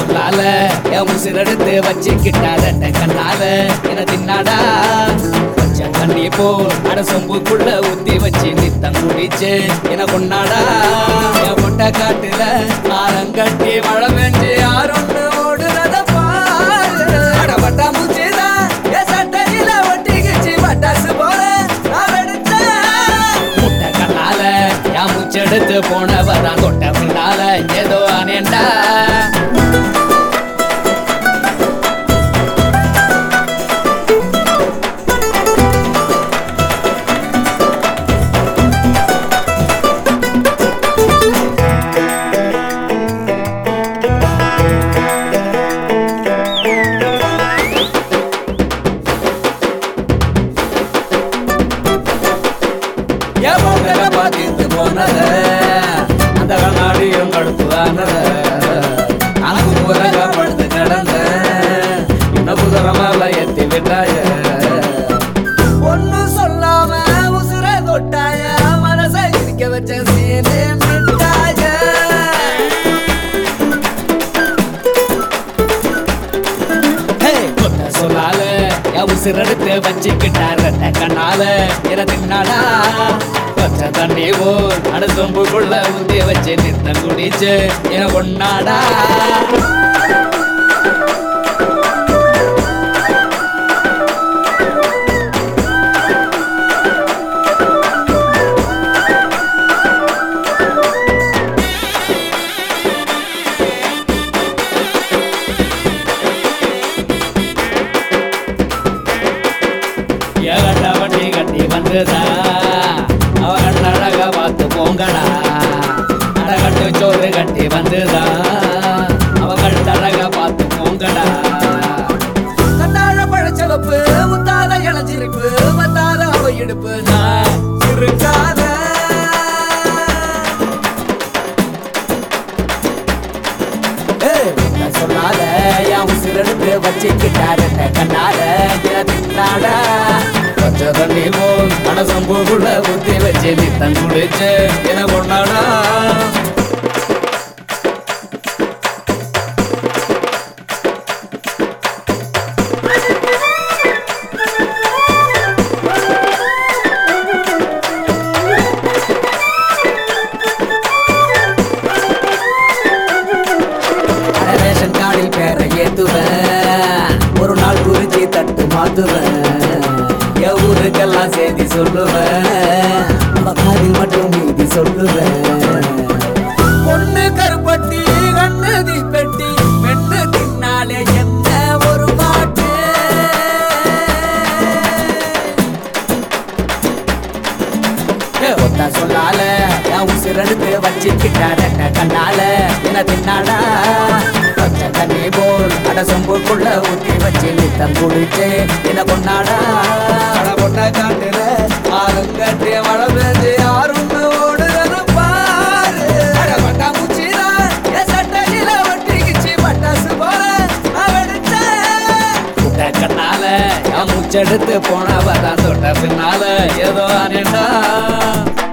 சொல்லால என் உசிரெடுத்து வச்சுக்கிட்டா ரெட்ட கண்ணால என தின்னாடா பச்சை தண்ணி போல் அட சொம்புக்குள்ள ஊத்தி வச்சு நித்தம் குடிச்சு என கொண்டாடா என் பொட்ட காட்டுல ஆரங்கட்டி மழை பெஞ்சு யாரொன்னு ஓடுறத பாரு அட பட்டா மூச்சுதான் என் சட்டையில ஒட்டிக்கிச்சு பட்டாசு போல நான் வெடிச்சேன் முட்டை கண்ணால என் மூச்செடுத்து போனவதான் தொட்ட பின்னால ஏதோ அனேண்டா என் பொங்கல பார்த்துட்டு போனத அந்த கண்ணாடியும் கடுப்புதானத அனக்கு முறங்க படுத்து கிடந்த இன்னும் குதிரமால எத்தி விட்டாய ஒன்னும் சொல்லாம உசுர தொட்டாய மனசை இருக்க வச்ச சீனே மிட்டாய கொட்ட சொல்லால என் உசிரெடுத்து வச்சுக்கிட்டார் ரெட்ட கண்ணால என தின்னாடா பச்சை தண்ணி போல் அடுத்தொம்புக்குள்ள ஊத்தி வச்சு நித்தம் குடிச்சு என கொண்டாடா ஏகண்ட வண்டி கட்டி வந்துதா அவ கண்ணழக பார்த்து போங்கடா அடகட்டு சோறு கட்டி வந்துதா அவ கண்ணழக பார்த்து போங்கடா கண்ணாழ பழச்சவப்பு முத்தாத இளஞ்சிரிப்பு வந்தாத அவ இடுப்பு நான் இருக்காத சொல்லாத என் உசிரெடுத்து வச்சுக்கிட்டாரு கண்ணால தின்னாட பச்சை தண்ணி போல் மனசம்பூக்குள்ள ஊத்தி வச்சு நித்தம் குடிச்சு என கொண்டாடா அட ரேஷன் கார்டில் பேரை ஏத்துவேன் ஒரு நாள் குறிச்சி தட்டு மாத்துவேன் என் ஊருக்கெல்லாம் செய்தி சொல்லுவேன் நம்ம காதில் மட்டும் மீதி சொல்லுவேன் பொண்ணு கருப்பட்டி கண்ணு தீப்பெட்டி பெண்ணு தின்னாலே என்ன ஒரு பாட்டு ஒத்தா சொல்லால என் உசிரெடுத்து வச்சுக்கிட்டார கண்ணால என்ன தின்னாடா பச்சை தண்ணி போல் அட சொம்புக்குள்ள ஊத்தி வச்சு நித்தம் குடிச்சு என்ன கொண்டாடா அட பொண்ண காட்டுல ஆளுங்கட்டி மழை பெஞ்சு யாரும் ஓடுறது பாரு அட பட்டா மூச்சிரா என் சட்டையில ஒட்டிக்கிச்சு பட்டாசு போல நான் வெடிச்சேன் முட்டை கண்ணால என் மூச்செடுத்து போனவதான் தொட்ட பின்னால ஏதோ அனேண்டா